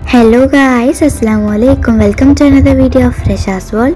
hello guys അസ്സാം വലൈക്കും welcome to another video of ഫ്രഷാസ് വേൾഡ്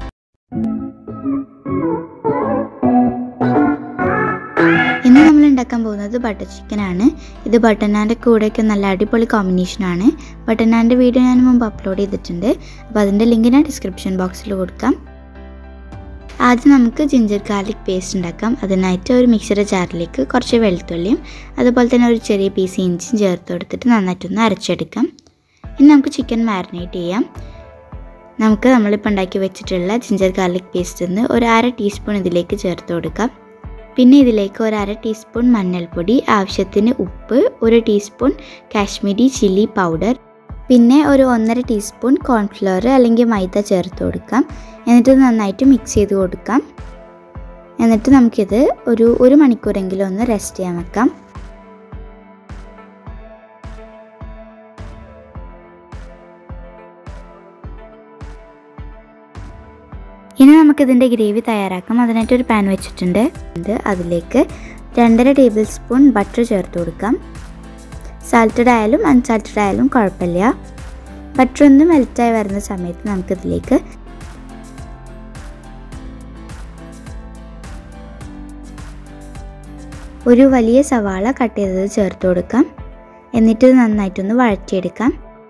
ഇന്ന് നമ്മൾ ഉണ്ടാക്കാൻ പോകുന്നത് ബട്ടർ ചിക്കൻ ആണ് ഇത് ബട്ടർ നാൻ്റെ കൂടെയൊക്കെ നല്ല അടിപൊളി കോമ്പിനേഷനാണ് ബട്ടർ നാൻ്റെ വീഡിയോ ഞാൻ മുമ്പ് അപ്ലോഡ് ചെയ്തിട്ടുണ്ട് അപ്പോൾ അതിൻ്റെ ലിങ്ക് ഞാൻ ഡിസ്ക്രിപ്ഷൻ ബോക്സിൽ കൊടുക്കാം ആദ്യം നമുക്ക് ജിഞ്ചർ ഗാർലിക് പേസ്റ്റ് ഉണ്ടാക്കാം അതിനായിട്ട് ഒരു മിക്സറുടെ ജാറിലേക്ക് കുറച്ച് വെളുത്തുള്ളിയും അതുപോലെ തന്നെ ഒരു ചെറിയ പീസ് ഇഞ്ചിയും ചേർത്ത് കൊടുത്തിട്ട് നന്നായിട്ടൊന്ന് അരച്ചെടുക്കാം ഇനി നമുക്ക് ചിക്കൻ മാരിനേറ്റ് ചെയ്യാം നമുക്ക് നമ്മളിപ്പോൾ ഉണ്ടാക്കി വെച്ചിട്ടുള്ള ജിഞ്ചർ ഗാർലിക് പേസ്റ്റ് നിന്ന് ഒരു അര ടീസ്പൂൺ ഇതിലേക്ക് ചേർത്ത് കൊടുക്കാം പിന്നെ ഇതിലേക്ക് ഒരു അര ടീസ്പൂൺ മഞ്ഞൾപ്പൊടി ആവശ്യത്തിന് ഉപ്പ് ഒരു ടീസ്പൂൺ കാശ്മീരി ചില്ലി പൗഡർ പിന്നെ ഒരു ഒന്നര ടീസ്പൂൺ കോൺഫ്ലവർ അല്ലെങ്കിൽ മൈദ ചേർത്ത് കൊടുക്കാം എന്നിട്ട് നന്നായിട്ട് മിക്സ് ചെയ്ത് കൊടുക്കാം എന്നിട്ട് നമുക്കിത് ഒരു ഒരു മണിക്കൂറെങ്കിലും ഒന്ന് റെസ്റ്റ് ചെയ്യാൻ വെക്കാം ഇനി നമുക്കിതിൻ്റെ ഗ്രേവി തയ്യാറാക്കാം അതിനായിട്ട് ഒരു പാൻ വെച്ചിട്ടുണ്ട് ഇത് അതിലേക്ക് രണ്ടര ടേബിൾ സ്പൂൺ ബട്ടർ ചേർത്ത് കൊടുക്കാം സാൾട്ടഡ് ആയാലും അൺസാൾട്ടഡ് ആയാലും കുഴപ്പമില്ല ബട്ടർ ഒന്ന് മെൽറ്റായി വരുന്ന സമയത്ത് നമുക്കിതിലേക്ക് ഒരു വലിയ സവാള കട്ട് ചെയ്തത് ചേർത്ത് കൊടുക്കാം എന്നിട്ട് ഇത് നന്നായിട്ടൊന്ന് വഴറ്റിയെടുക്കാം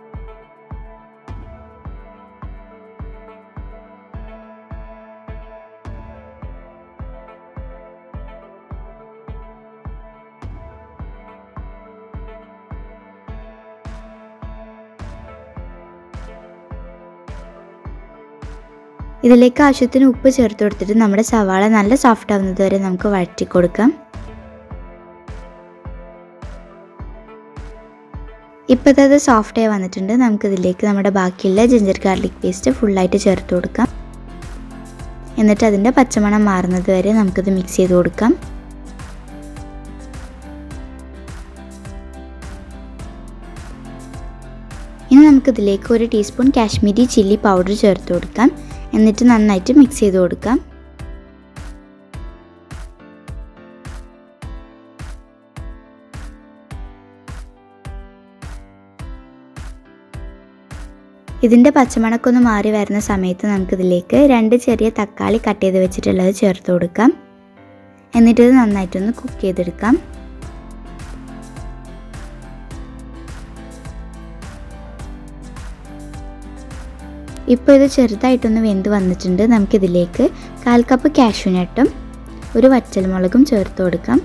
ഇതിലേക്ക് ആവശ്യത്തിന് ഉപ്പ് ചേർത്ത് കൊടുത്തിട്ട് നമ്മുടെ സവാള നല്ല സോഫ്റ്റ് ആവുന്നത് വരെ നമുക്ക് വഴറ്റി കൊടുക്കാം ഇപ്പോൾ അത് സോഫ്റ്റ് ആയി വന്നിട്ടുണ്ട് നമുക്കിതിലേക്ക് നമ്മുടെ ബാക്കിയുള്ള ജിഞ്ചർ ഗാർലിക് പേസ്റ്റ് ഫുള്ളായിട്ട് ചേർത്ത് കൊടുക്കാം എന്നിട്ട് അതിൻ്റെ പച്ചമണം മാറുന്നത് വരെ നമുക്കിത് മിക്സ് ചെയ്ത് കൊടുക്കാം ഇനി നമുക്കിതിലേക്ക് ഒരു ടീസ്പൂൺ കാശ്മീരി ചില്ലി പൗഡർ ചേർത്ത് കൊടുക്കാം എന്നിട്ട് നന്നായിട്ട് മിക്സ് ചെയ്ത് കൊടുക്കാം ഇതിൻ്റെ പച്ചമണക്കൊന്ന് മാറി വരുന്ന സമയത്ത് നമുക്കിതിലേക്ക് രണ്ട് ചെറിയ തക്കാളി കട്ട് ചെയ്ത് വെച്ചിട്ടുള്ളത് ചേർത്ത് കൊടുക്കാം എന്നിട്ട് ഇത് നന്നായിട്ടൊന്ന് കുക്ക് ചെയ്തെടുക്കാം ഇപ്പോൾ ഇത് ചെറുതായിട്ടൊന്ന് വെന്ത് വന്നിട്ടുണ്ട് നമുക്കിതിലേക്ക് കാൽ കപ്പ് കാഷ്യൂനട്ടും ഒരു വറ്റൽമുളകും ചേർത്ത് കൊടുക്കാം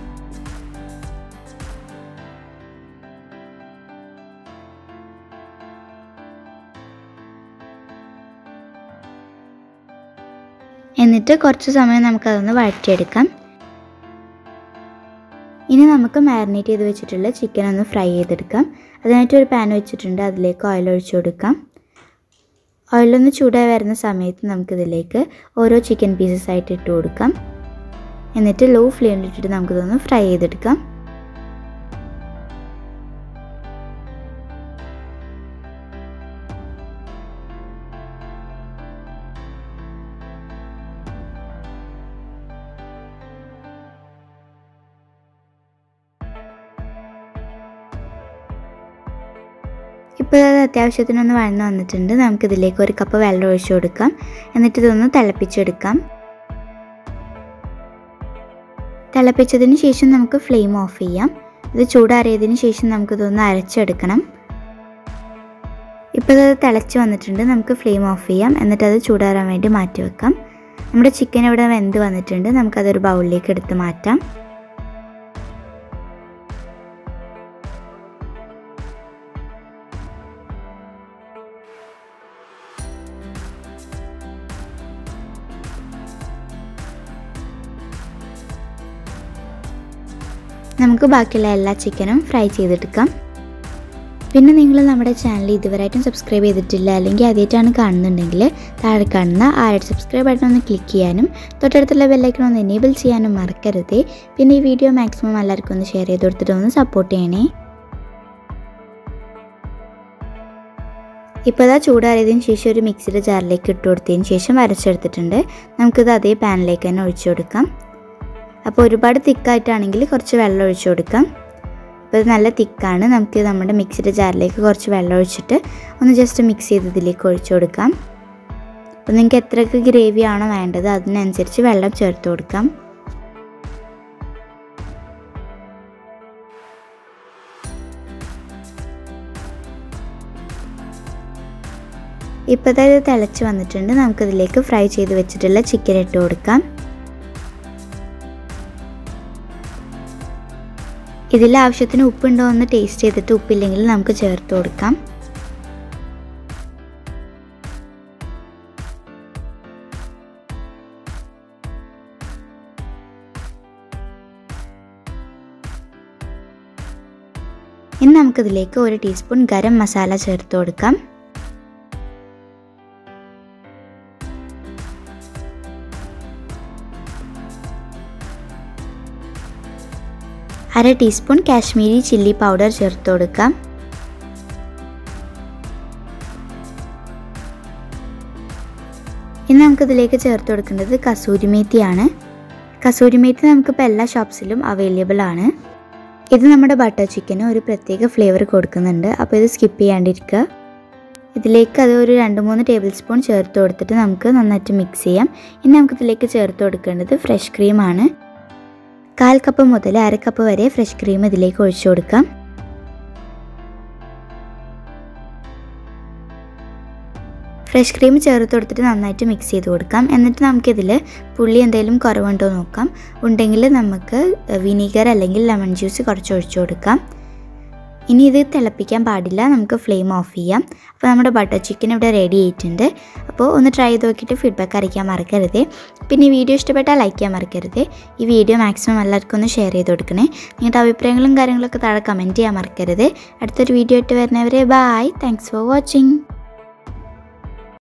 എന്നിട്ട് കുറച്ച് സമയം നമുക്കതൊന്ന് വഴറ്റിയെടുക്കാം ഇനി നമുക്ക് മാരിനേറ്റ് ചെയ്ത് വെച്ചിട്ടുള്ള ചിക്കൻ ഒന്ന് ഫ്രൈ ചെയ്തെടുക്കാം അതിനായിട്ട് ഒരു പാൻ വെച്ചിട്ടുണ്ട് അതിലേക്ക് ഓയിൽ ഒഴിച്ചു കൊടുക്കാം ഓയിലൊന്ന് ചൂടായി വരുന്ന സമയത്ത് നമുക്കിതിലേക്ക് ഓരോ ചിക്കൻ പീസസ് ആയിട്ട് ഇട്ട് കൊടുക്കാം എന്നിട്ട് ലോ ഫ്ലെയിമിലിട്ടിട്ട് നമുക്കിതൊന്ന് ഫ്രൈ ചെയ്തെടുക്കാം ഇപ്പോൾ അത് അത്യാവശ്യത്തിനൊന്ന് വഴന്ന് വന്നിട്ടുണ്ട് നമുക്കിതിലേക്ക് ഒരു കപ്പ് വെള്ളം ഒഴിച്ചു കൊടുക്കാം എന്നിട്ട് ഇതൊന്ന് തിളപ്പിച്ചെടുക്കാം തിളപ്പിച്ചതിന് ശേഷം നമുക്ക് ഫ്ലെയിം ഓഫ് ചെയ്യാം ഇത് ചൂടാറിയതിന് ശേഷം നമുക്കിതൊന്ന് അരച്ചെടുക്കണം ഇപ്പോൾ ഇത് തിളച്ച് വന്നിട്ടുണ്ട് നമുക്ക് ഫ്ലെയിം ഓഫ് ചെയ്യാം എന്നിട്ട് അത് ചൂടാറാൻ വേണ്ടി മാറ്റി വെക്കാം നമ്മുടെ ചിക്കൻ ഇവിടെ വെന്ത് വന്നിട്ടുണ്ട് നമുക്കതൊരു ബൗളിലേക്ക് എടുത്ത് മാറ്റാം നമുക്ക് ബാക്കിയുള്ള എല്ലാ ചിക്കനും ഫ്രൈ ചെയ്തെടുക്കാം പിന്നെ നിങ്ങൾ നമ്മുടെ ചാനൽ ഇതുവരെയായിട്ടും സബ്സ്ക്രൈബ് ചെയ്തിട്ടില്ല അല്ലെങ്കിൽ ആദ്യമായിട്ടാണ് കാണുന്നുണ്ടെങ്കിൽ താഴെ കാണുന്ന ആ സബ്സ്ക്രൈബ് ബട്ടൺ ഒന്ന് ക്ലിക്ക് ചെയ്യാനും തൊട്ടടുത്തുള്ള ബെല്ലൈക്കൺ ഒന്ന് എനേബിൾ ചെയ്യാനും മറക്കരുത് പിന്നെ ഈ വീഡിയോ മാക്സിമം എല്ലാവർക്കും ഒന്ന് ഷെയർ ചെയ്ത് കൊടുത്തിട്ട് ഒന്ന് സപ്പോർട്ട് ചെയ്യണേ ഇപ്പോൾ ഇതാ ചൂടാറിയതിന് ശേഷം ഒരു മിക്സിയുടെ ജാറിലേക്ക് ഇട്ട് കൊടുത്തതിന് ശേഷം അരച്ചെടുത്തിട്ടുണ്ട് നമുക്കിത് അതേ പാനിലേക്ക് തന്നെ ഒഴിച്ചു കൊടുക്കാം അപ്പോൾ ഒരുപാട് തിക്കായിട്ടാണെങ്കിൽ കുറച്ച് വെള്ളം ഒഴിച്ചു കൊടുക്കാം അപ്പോൾ ഇത് നല്ല തിക്കാണ് നമുക്ക് നമ്മുടെ മിക്സിയുടെ ജാറിലേക്ക് കുറച്ച് വെള്ളം ഒഴിച്ചിട്ട് ഒന്ന് ജസ്റ്റ് മിക്സ് ചെയ്ത് ഇതിലേക്ക് ഒഴിച്ചു കൊടുക്കാം അപ്പോൾ നിങ്ങൾക്ക് എത്രയൊക്കെ ഗ്രേവി ആണോ വേണ്ടത് അതിനനുസരിച്ച് വെള്ളം ചേർത്ത് കൊടുക്കാം ഇപ്പോൾ ഇത് തിളച്ച് വന്നിട്ടുണ്ട് നമുക്കിതിലേക്ക് ഫ്രൈ ചെയ്ത് വെച്ചിട്ടുള്ള ചിക്കൻ ഇട്ട് കൊടുക്കാം ഇതിൽ ആവശ്യത്തിന് ഉപ്പുണ്ടോ എന്ന് ടേസ്റ്റ് ചെയ്തിട്ട് ഉപ്പില്ലെങ്കിൽ നമുക്ക് ചേർത്ത് കൊടുക്കാം ഇനി നമുക്കിതിലേക്ക് ഒരു ടീസ്പൂൺ ഗരം മസാല ചേർത്ത് കൊടുക്കാം അര ടീസ്പൂൺ കാശ്മീരി ചില്ലി പൗഡർ ചേർത്ത് കൊടുക്കാം ഇനി നമുക്കിതിലേക്ക് ചേർത്ത് കൊടുക്കേണ്ടത് കസൂരി മേത്തിയാണ് കസൂരി മേത്തി നമുക്കിപ്പോൾ എല്ലാ ഷോപ്സിലും അവൈലബിൾ ആണ് ഇത് നമ്മുടെ ബട്ടർ ചിക്കന് ഒരു പ്രത്യേക ഫ്ലേവർ കൊടുക്കുന്നുണ്ട് അപ്പോൾ ഇത് സ്കിപ്പ് ചെയ്യാണ്ടിരിക്കുക ഇതിലേക്ക് അത് ഒരു രണ്ട് മൂന്ന് ടേബിൾ സ്പൂൺ ചേർത്ത് കൊടുത്തിട്ട് നമുക്ക് നന്നായിട്ട് മിക്സ് ചെയ്യാം ഇനി നമുക്കിതിലേക്ക് ചേർത്ത് കൊടുക്കേണ്ടത് ഫ്രഷ് ക്രീമാണ് കാൽ കപ്പ് മുതൽ അര കപ്പ് വരെ ഫ്രഷ് ക്രീം ഇതിലേക്ക് ഒഴിച്ചു കൊടുക്കാം ഫ്രഷ് ക്രീം ചേർത്ത് കൊടുത്തിട്ട് നന്നായിട്ട് മിക്സ് ചെയ്ത് കൊടുക്കാം എന്നിട്ട് നമുക്കിതിൽ പുള്ളി എന്തെങ്കിലും കുറവുണ്ടോ നോക്കാം ഉണ്ടെങ്കിൽ നമുക്ക് വിനീഗർ അല്ലെങ്കിൽ ലെമൺ ജ്യൂസ് കുറച്ച് ഒഴിച്ചു കൊടുക്കാം ഇനി ഇത് തിളപ്പിക്കാൻ പാടില്ല നമുക്ക് ഫ്ലെയിം ഓഫ് ചെയ്യാം അപ്പോൾ നമ്മുടെ ബട്ടർ ചിക്കൻ ഇവിടെ റെഡി ആയിട്ടുണ്ട് അപ്പോൾ ഒന്ന് ട്രൈ ചെയ്ത് നോക്കിയിട്ട് ഫീഡ്ബാക്ക് അറിയിക്കാൻ മറക്കരുത് പിന്നെ ഈ വീഡിയോ ഇഷ്ടപ്പെട്ടാൽ ലൈക്ക് ചെയ്യാൻ മറക്കരുത് ഈ വീഡിയോ മാക്സിമം എല്ലാവർക്കും ഒന്ന് ഷെയർ ചെയ്ത് കൊടുക്കണേ നിങ്ങളുടെ അഭിപ്രായങ്ങളും കാര്യങ്ങളൊക്കെ താഴെ കമൻറ്റ് ചെയ്യാൻ മറക്കരുത് അടുത്തൊരു വീഡിയോ ഇട്ട് വരുന്നവരെ ബായ് താങ്ക്സ് ഫോർ വാച്ചിങ്